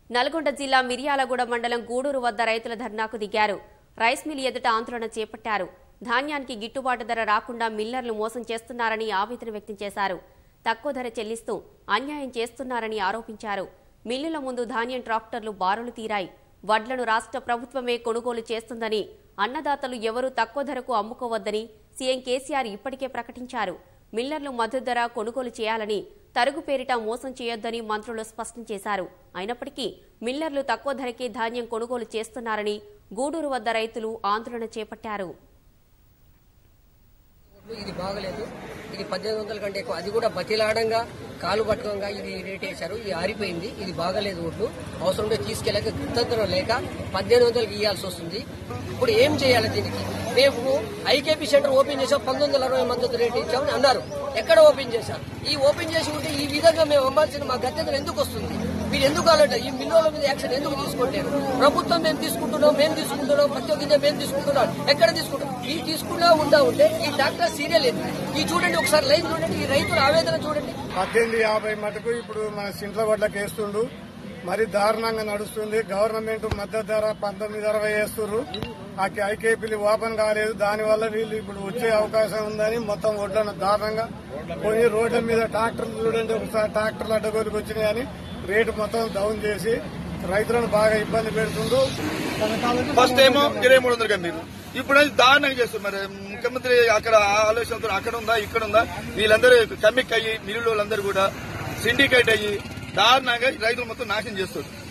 నల్గొండ జిల్లా మిర్యాలగూడ మండలం గూడూరు వద్ద రైతుల ధర్నాకు దిగారు రైస్ మిల్ ఎదుట ఆందోళన చేపట్టారు ధాన్యానికి గిట్టుబాటు ధర రాకుండా మిల్లర్లు మోసం చేస్తున్నారని ఆవేదన వ్యక్తం చేశారు తక్కువ ధర చెల్లిస్తూ అన్యాయం చేస్తున్నారని ఆరోపించారు మిల్లుల ముందు ధాన్యం ట్రాక్టర్లు బారులు తీరాయి వడ్లను రాష్ట్ర ప్రభుత్వమే కొనుగోలు చేస్తుందని అన్నదాతలు ఎవరూ తక్కువ ధరకు అమ్ముకోవద్దని సీఎం కేసీఆర్ ఇప్పటికే ప్రకటించారు మిల్లర్లు మద్దతు ధర కొనుగోలు చేయాలని తరుగు పేరిట మోసం చేయొద్దని మంత్రులు స్పష్టం చేశారు అయినప్పటికీ మిల్లర్లు తక్కువ ధరకే ధాన్యం కొనుగోలు చేస్తున్నారని గూడూరు వద్ద రైతులు ఆందోళన చేపట్టారు ఇది బాగలేదు ఇది పద్దెనిమిది వందల కంటే ఎక్కువ అది కూడా బతిలాడంగా కాలు పట్టుకోగా ఇది రేట్ వేశారు ఇది ఆరిపోయింది ఇది బాగలేదు ఒడ్లు అవసరం ఉంటే తీసుకెళ్ళక గతంతరం లేక పద్దెనిమిది వందలకి ఇవ్వాల్సి వస్తుంది ఇప్పుడు ఏం చేయాలి దీనికి మేము ఐకేపీ సెంటర్ ఓపెన్ చేసాం పంతొమ్మిది వందల అరవై మంది రేట్ ఇచ్చామని అన్నారు ఎక్కడ ఓపెన్ చేశారు ఈ ఓపెన్ చేసి ఉంటే ఈ విధంగా మేము అమ్మాల్సిన మా గత్యంతరం ఎందుకు వస్తుంది మీరు ఎందుకు అలాంటి ఈ మిల్లుల మీద యాక్షన్ ఎందుకు తీసుకోవట్లేదు ప్రభుత్వం మేము తీసుకుంటున్నాం మేము తీసుకుంటున్నాం ప్రతి ఒక్క గింజ మేము తీసుకుంటున్నాం ఎక్కడ తీసుకుంటాం ఈ తీసుకున్నా ఉందా ఉంటే ఈ డాక్టర్ సీరియల్ ఏంటి ఈ చూడండి ఒకసారి లైన్ చూడండి ఈ రైతుల ఆవేదన చూడండి పద్దెనిమిది యాభై మటుకు ఇప్పుడు మన సింట్ల వడ్లకు వేస్తుండు మరి దారుణంగా నడుస్తుంది గవర్నమెంట్ మద్దతు ధర పంతొమ్మిది అరవై వేస్తున్నారు ఆ ఐకేపీలు ఓపెన్ కాలేదు దానివల్ల వీళ్ళు ఇప్పుడు వచ్చే అవకాశం ఉందని మొత్తం వడ్లను దారుణంగా కొన్ని రోడ్ల మీద ట్రాక్టర్లు చూడండి ఒకసారి ట్రాక్టర్లు అడ్డగోలుకు వచ్చినాయి కానీ రేటు మొత్తం డౌన్ చేసి రైతులను బాగా ఇబ్బంది పెడుతుండ్రు ఫస్ట్ ఏమో ఇరవై మూడు వందలు మీరు ఇప్పుడు అది దారుణంగా చేస్తారు మరి ముఖ్యమంత్రి అక్కడ ఆలోచనతో అక్కడ ఉందా ఇక్కడ ఉందా వీళ్ళందరూ కమిక్ అయ్యి మిల్లు వాళ్ళందరూ కూడా సిండికేట్ అయ్యి దారుణంగా రైతులు మొత్తం నాశనం చేస్తారు